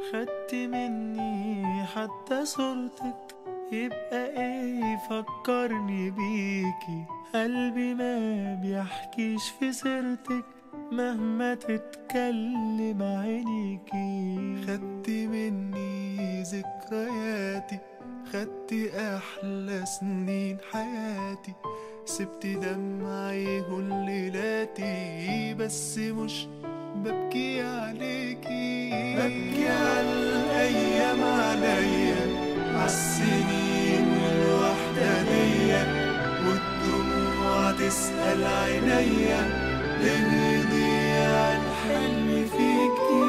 خدت مني حتى صورتك يبقى ايه يفكرني بيكي قلبي ما بيحكيش في سيرتك مهما تتكلم عينيكي خدت مني ذكرياتي خدت احلى سنين حياتي سبت دمعي كل ليلاتي بس مش ببكي عليكي ببكي على الايام عليا عالسنين والوحدانية والدموع تسأل عينيا ليه يضيع الحلم فيكي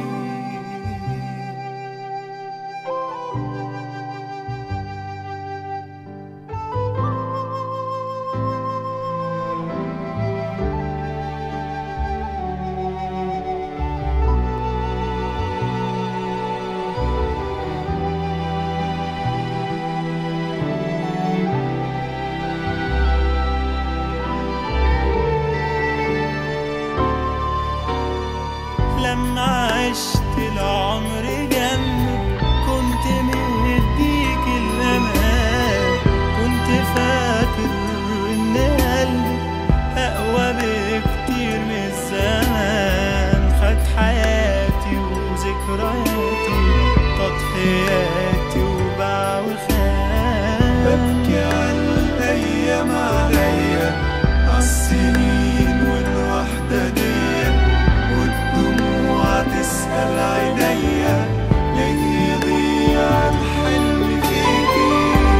لما عشت العمر جنبك كنت مديك الأمان كنت فاكر إن قلبك أقوى بكتير من الزمان خد حياتي وذكرياتي تضحياتي وباع وخان ببكي على الأيام عليا عالسنين والوحدانية والدموع تسأل عينيا ليه يضيع الحلم فيكي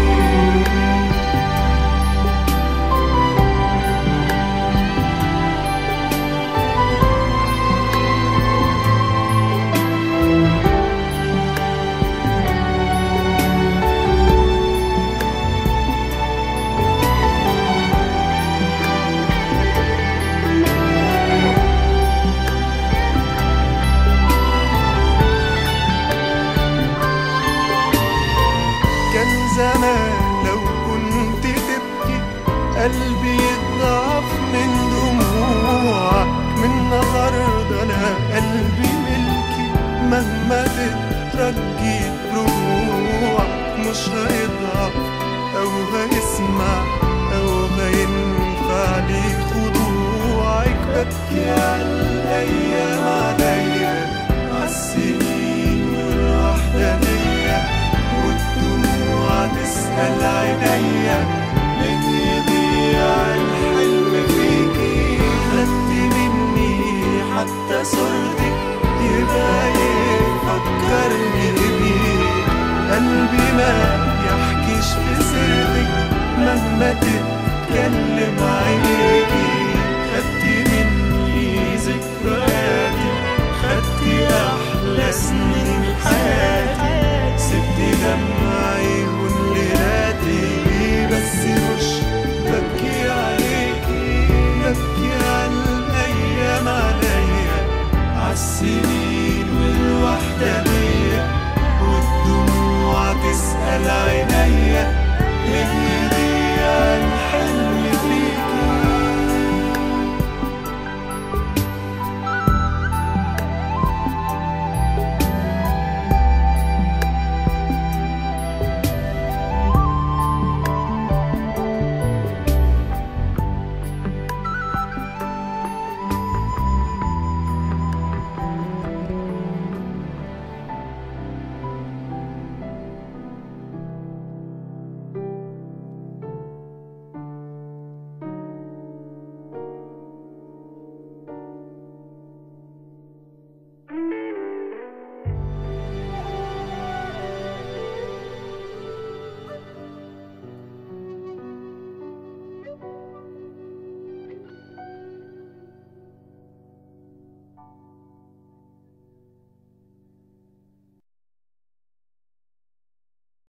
كان زمان لو كنت تبكي قلبي يضعف من دموعك من النهارده انا قلبي ملكي مهما تترجي رجوعك مش هيضعف او هيسمع او هينفع لي خضوعك ببكي على الايام عليا عالسنين والوحدانيه والدموع تسأل عينيا ليه يضيع الحلم فيكي خدت مني حتى صورتك يبقى يفكرني بيك قلبي ما يحكيش في سيرتك مهما تتكلم عينيكي خدت مني ذكرياتي خدت أحلى سنين حياتي سبت دمع